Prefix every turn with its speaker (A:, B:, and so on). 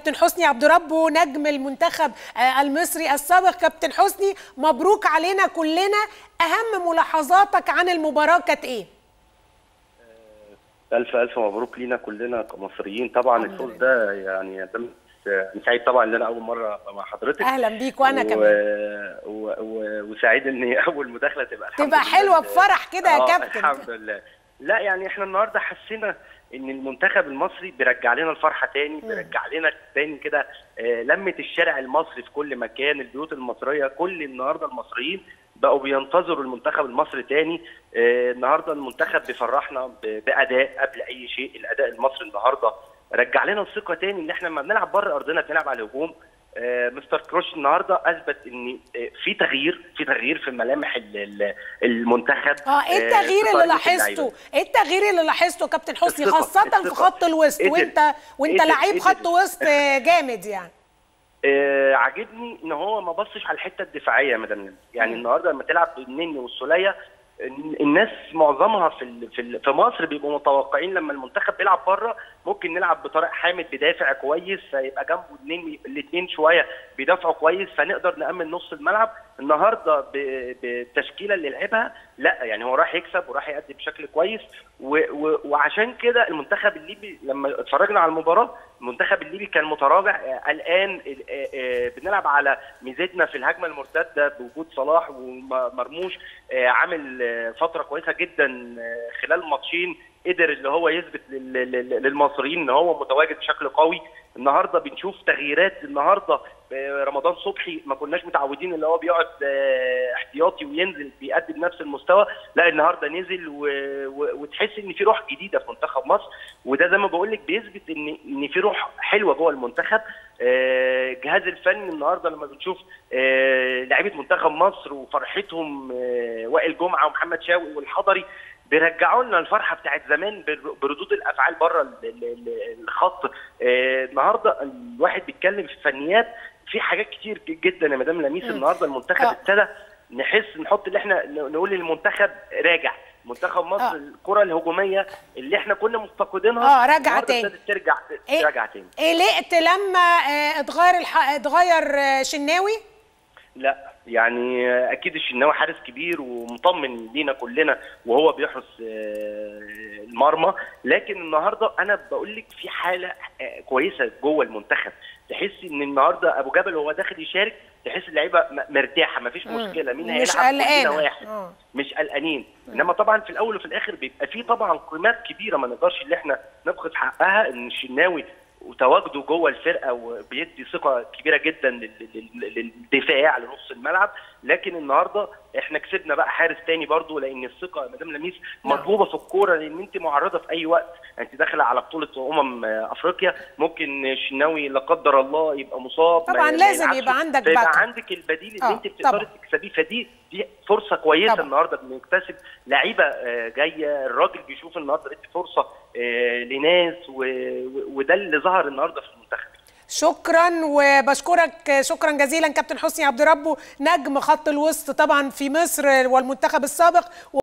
A: كابتن حسني عبد ربه نجم المنتخب المصري السابق كابتن حسني مبروك علينا كلنا اهم ملاحظاتك عن المباراه كانت ايه
B: الف الف مبروك لينا كلنا كمصريين طبعا الفوز ده يعني ده مش سعيد طبعا ان انا اول مره مع حضرتك
A: اهلا بيك وانا
B: و...
A: كمان
B: و... و... وسعيد ان اول مداخله تبقى الحمد
A: تبقى
B: لله
A: حلوه بفرح كده يا
B: آه،
A: كابتن
B: الحمد لله لا يعني احنا النهارده حسينا ان المنتخب المصري بيرجع لنا الفرحه تاني بيرجع لنا تاني كده آه، لمه الشارع المصري في كل مكان البيوت المصريه كل النهارده المصريين بقوا بينتظروا المنتخب المصري تاني آه، النهارده المنتخب بيفرحنا ب- باداء قبل اي شيء الاداء المصري النهارده رجع لنا الثقه تاني ان احنا لما بنلعب بره ارضنا بنلعب على الهجوم آه، مستر كروش النهارده اثبت ان آه، في تغيير في تغيير في ملامح ال- ال- المنتخب
A: اه ايه
B: آه،
A: التغيير
B: في
A: اللي
B: طريقة
A: لاحظته
B: اللعيبة.
A: ايه التغيير اللي لاحظته كابتن حسني
B: الثقة،
A: خاصه في
B: الثقة.
A: خط الوسط
B: قدر-
A: وانت وانت
B: قدر-
A: لعيب
B: قدر.
A: خط وسط آه، جامد يعني
B: آه، عاجبني ان هو ما بصش على الحته الدفاعيه يا مدام نانسي. يعني النهارده لما تلعب بالنني والسوليه الن- الناس معظمها في ال- في ال- في مصر بيبقوا متوقعين لما المنتخب بيلعب بره ممكن نلعب بطارق حامد بيدافع كويس فيبقى جنبه اتنين الاثنين شويه بيدافعوا كويس فنقدر نامن نص الملعب النهارده ب- بالتشكيله اللي لعبها لا يعني هو راح يكسب وراح يأدي بشكل كويس و و وعشان كده المنتخب الليبي لما اتفرجنا على المباراه المنتخب الليبي كان متراجع آه، قلقان آه، آه، بنلعب على ميزتنا في الهجمه المرتده بوجود صلاح ومرموش آه، عامل آه، فتره كويسه جدا آه، خلال ماتشين قدر اللي هو يثبت لل- لل- للمصريين ان هو متواجد بشكل قوي النهارده بنشوف تغييرات النهارده آه، رمضان صبحي ما كناش متعودين اللي هو بيقعد آه، احتياطي وينزل بيأدي بنفس المستوى لا النهارده نزل و... و... وتحس ان في روح جديده في منتخب مصر وده زي ما بقول لك بيثبت ان ان في روح حلوه جوه المنتخب آه، الجهاز الفني النهارده لما بنشوف آه، لعيبه منتخب مصر وفرحتهم آه، وائل جمعه ومحمد شاوي والحضري بيرجعوا لنا الفرحه بتاعت زمان بر- بردود الافعال بره ال- ال- ال- الخط آه، النهارده الواحد بيتكلم في فنيات في حاجات كتير جدا يا مدام لميس النهارده المنتخب
A: آه.
B: ابتدى نحس نحط اللي احنا ن- نقول المنتخب راجع منتخب مصر
A: آه.
B: الكره الهجوميه اللي احنا كنا مفتقدينها
A: آه، راجعة
B: النهاردة
A: تاني.
B: ابتدت ترجع
A: إيه؟
B: ترجع تاني
A: قلقت لما آه، اتغير الح... اتغير آه، شناوي
B: لا يعني اكيد الشناوي حارس كبير ومطمن لينا كلنا وهو بيحرس آه، المرمى لكن النهارده انا بقول لك في حاله آه، كويسه جوه المنتخب تحس ان النهارده ابو جبل وهو داخل يشارك تحس اللعيبه م- مرتاحه مفيش مشكله مين
A: مش
B: هيلعب كلنا
A: قلقانة.
B: واحد
A: آه.
B: مش قلقانين انما طبعا في الاول وفي الاخر بيبقى في طبعا قيمات كبيره ما نقدرش ان احنا نبخس حقها ان الشناوي وتواجده جوه الفرقه وبيدي ثقه كبيره جدا لل- لل- للدفاع لنص الملعب لكن النهارده احنا كسبنا بقى حارس تاني برضو لان الثقه يا مدام لميس
A: نعم.
B: مطلوبه في الكوره لان انت معرضه في اي وقت انت داخله على بطوله امم افريقيا ممكن الشناوي لا قدر الله يبقى مصاب ما-
A: طبعاً
B: ما
A: لازم
B: يلعبش.
A: يبقى عندك
B: فيبقى
A: باك اب.
B: عندك البديل اللي
A: آه،
B: انت بتقدري
A: طبعاً.
B: تكسبيه فدي دي فرصه كويسه
A: طبعاً.
B: النهارده بنكتسب لعيبه آه، جايه الراجل بيشوف النهارده ادي فرصه آه، لناس و- و- وده اللي ظهر النهارده في المنتخب
A: شكرا وبشكرك شكرا جزيلا كابتن حسني عبد ربه نجم خط الوسط طبعا في مصر والمنتخب السابق